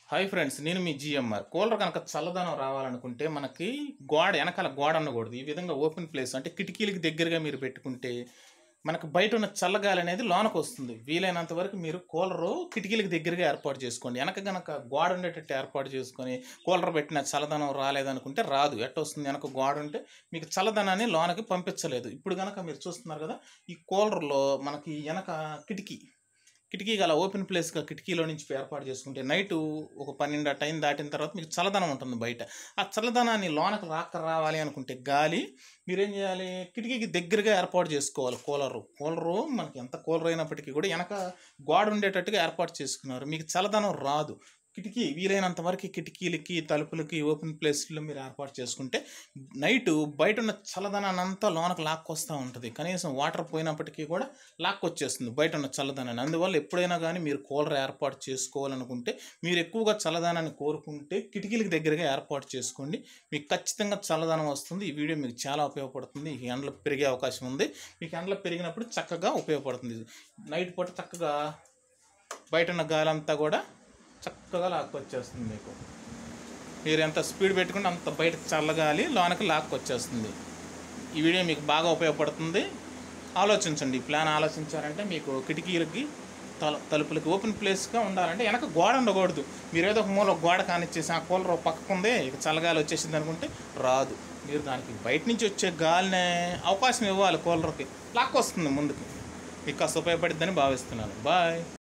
hi friends నేను మీ GMR cooler కనుక చల్లదనం రావాలనుకుంటే మనకి గోడ వెనకాల గోడ ఉండకూడదు ఈ విధంగా ఓపెన్ ప్లేస్ అంటే కిటికీలకి దగ్గరగా మీరు పెట్టుకుంటే మనకు బయట ఉన్న చల్లగాలి అనేది లోనకు వస్తుంది వీలైనంత వరకు మీరు కూలరు కిటికీలకు దగ్గరగా ఏర్పాటు చేసుకోండి వెనక గనక గోడ ఉండేటట్టు ఏర్పాటు చేసుకొని కూలర్ పెట్టిన చల్లదనం రాలేదనుకుంటే రాదు ఎట్ట వస్తుంది వెనక గోడ ఉంటే మీకు చల్లదనాన్ని లోనకి పంపించలేదు ఇప్పుడు కనుక మీరు చూస్తున్నారు కదా ఈ కూలర్లో మనకి వెనక కిటికీ కిటికీ గల ఓపెన్ ప్లేస్గా కిటికీలో నుంచి ఏర్పాటు చేసుకుంటే నైట్ ఒక పన్నెండు ఆ టైం దాటిన తర్వాత మీకు చల్లదనం ఉంటుంది బయట ఆ చల్లదనాన్ని లోనకు రాక రావాలి అనుకుంటే గాలి మీరేం చేయాలి కిటికీకి దగ్గరగా ఏర్పాటు చేసుకోవాలి కూలరు కూలరు మనకి ఎంత కూలర్ అయినప్పటికీ కూడా వెనక గోడ ఉండేటట్టుగా ఏర్పాటు చేసుకున్నారు మీకు చల్లదనం రాదు కిటికీ వీలైనంత వరకు కిటికీలకి తలుపులకి ఓపెన్ ప్లేస్లో మీరు ఏర్పాటు చేసుకుంటే నైట్ బయట ఉన్న చల్లదనాన్ని అంతా లోనకు లాక్కొస్తూ ఉంటుంది కనీసం వాటర్ పోయినప్పటికీ కూడా లాక్కొచ్చేస్తుంది బయట ఉన్న చల్లదనాన్ని అందువల్ల ఎప్పుడైనా కానీ మీరు కూలర్ ఏర్పాటు చేసుకోవాలనుకుంటే మీరు ఎక్కువగా చల్లదనాన్ని కోరుకుంటే కిటికీలకు దగ్గరగా ఏర్పాటు చేసుకోండి మీకు ఖచ్చితంగా చల్లదనం వస్తుంది ఈ వీడియో మీకు చాలా ఉపయోగపడుతుంది ఈ ఎండలు పెరిగే అవకాశం ఉంది మీకు ఎండలు పెరిగినప్పుడు చక్కగా ఉపయోగపడుతుంది నైట్ పూట చక్కగా బయట ఉన్న గాలి అంతా కూడా చక్కగా లాక్కొచ్చేస్తుంది మీకు మీరు ఎంత స్పీడ్ పెట్టుకుంటే అంత బయట చల్లగాలి లోనకి లాక్కొచ్చేస్తుంది ఈ వీడియో మీకు బాగా ఉపయోగపడుతుంది ఆలోచించండి ఈ ప్లాన్ ఆలోచించారంటే మీకు కిటికీలకి తల తలుపులకి ఓపెన్ ప్లేస్గా ఉండాలంటే వెనక గోడ ఉండకూడదు మీరు ఏదో ఒక మూల ఒక గోడ కానిచ్చేసి ఆ కూలర్ ఒక పక్కకు ఉంది ఇక చల్లగాలి వచ్చేసింది అనుకుంటే రాదు మీరు దానికి బయట నుంచి వచ్చే గాలినే అవకాశం ఇవ్వాలి కూలర్కి లాక్కొస్తుంది ముందుకు మీకు కాస్త ఉపయోగపడిద్దని భావిస్తున్నాను బాయ్